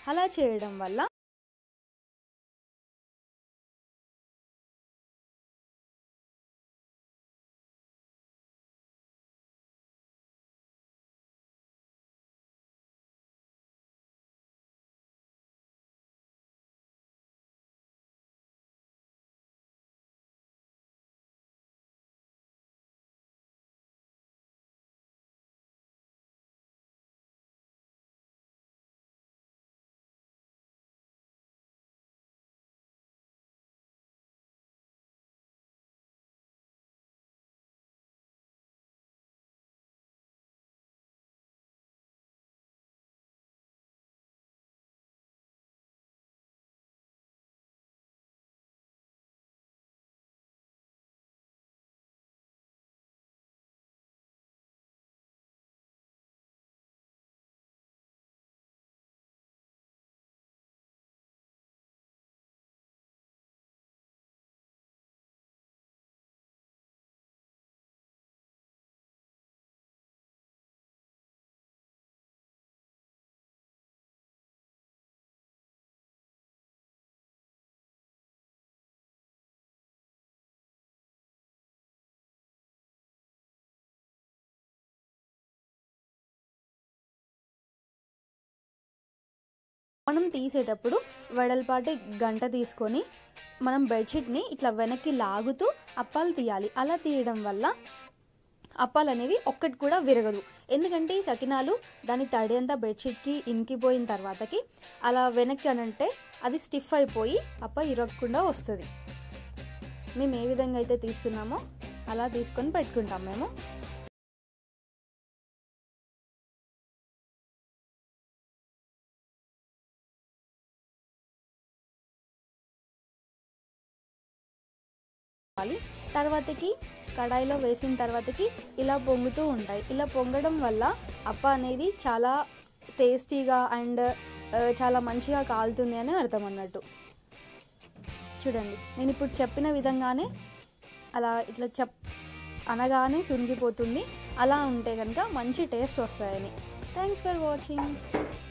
అలా చేయడం వల్ల మనం తీసేటప్పుడు వెడల్పాటి గంట తీసుకొని మనం బెడ్షీట్ని ఇట్లా వెనక్కి లాగుతూ అప్పాలు తీయాలి అలా తీయడం వల్ల అప్పాలు అనేవి ఒక్కటి కూడా విరగదు ఎందుకంటే ఈ సకినాలు దాని తడి అంతా బెడ్షీట్కి ఇనికిపోయిన తర్వాతకి అలా వెనక్కి అనంటే అది స్టిఫ్ అయిపోయి అప్ప ఇరగకుండా వస్తుంది మేము ఏ విధంగా అయితే తీస్తున్నామో అలా తీసుకొని పెట్టుకుంటాం మేము వేసుకోవాలి తర్వాతకి కడాయిలో వేసిన తర్వాతకి ఇలా పొంగుతూ ఉంటాయి ఇలా పొంగడం వల్ల అప్ప అనేది చాలా టేస్టీగా అండ్ చాలా మంచిగా కాలుతుంది అని అర్థం అన్నట్టు చూడండి నేను ఇప్పుడు చెప్పిన విధంగానే అలా ఇట్లా చెప్ అనగానే సునిగిపోతుంది అలా ఉంటే కనుక మంచి టేస్ట్ వస్తాయని థ్యాంక్స్ ఫర్ వాచింగ్